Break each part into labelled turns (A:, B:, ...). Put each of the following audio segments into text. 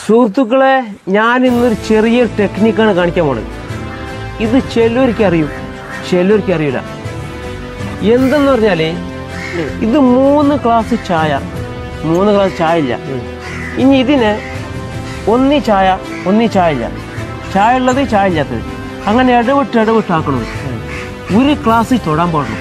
A: സുഹൃത്തുക്കളെ ഞാൻ ഇന്നൊരു ചെറിയ ടെക്നിക്കാണ് കാണിക്കാൻ പോണത് ഇത് ചിലവർക്ക് അറിയും ചിലവർക്ക് അറിയില്ല എന്തെന്ന് പറഞ്ഞാല് ഇത് മൂന്ന് ഗ്ലാസ് ചായ മൂന്ന് ഗ്ലാസ് ചായ ഇല്ല ഇനി ഇതിന് ഒന്നി ചായ ഒന്നി ചായ ഇല്ല ചായ ഉള്ളത് ചായ ഇല്ലാത്തത് അങ്ങനെ ഇടവിട്ട് ഇടവിട്ട് ആക്കണത് ഒരു ഗ്ലാസ് തൊടാൻ പാടുള്ളൂ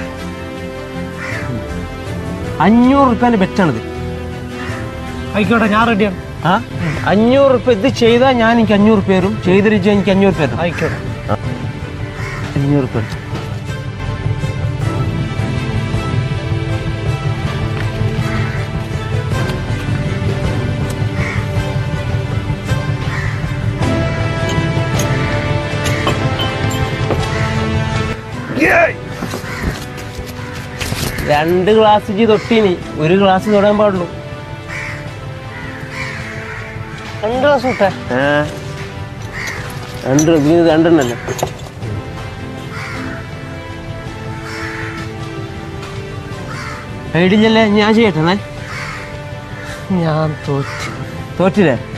A: അഞ്ഞൂറ് റുപ്യേൻ്റെ ബെറ്റാണിത്
B: ആയിക്കോട്ടെ ഞാൻ റെഡിയാണ്
A: ആ അഞ്ഞൂറ് റുപ്യ ഇത് ചെയ്താൽ ഞാൻ എനിക്ക് അഞ്ഞൂറ് റുപ്യ തരും ചെയ്തിരിച്ച എനിക്ക് അഞ്ഞൂറ് റുപ്യ തരും
B: ആയിക്കോട്ടെ
A: അഞ്ഞൂറ് റുപ്യ രണ്ട് ഗ്ലാസ് ഇജ്ജ് തൊട്ടിനി ഒരു ഗ്ലാസ് തൊടാൻ പാടുള്ളൂ
B: രണ്ട് ദിവസം ഇട്ടെ
A: ആ രണ്ട് ഇതിന് രണ്ടെണ്ണല്ലേ ഐഡിയല്ലേ ഞാൻ ചെയ്യട്ടെ എന്നാൽ
B: ഞാൻ തോറ്റു
A: തോറ്റില്ലേ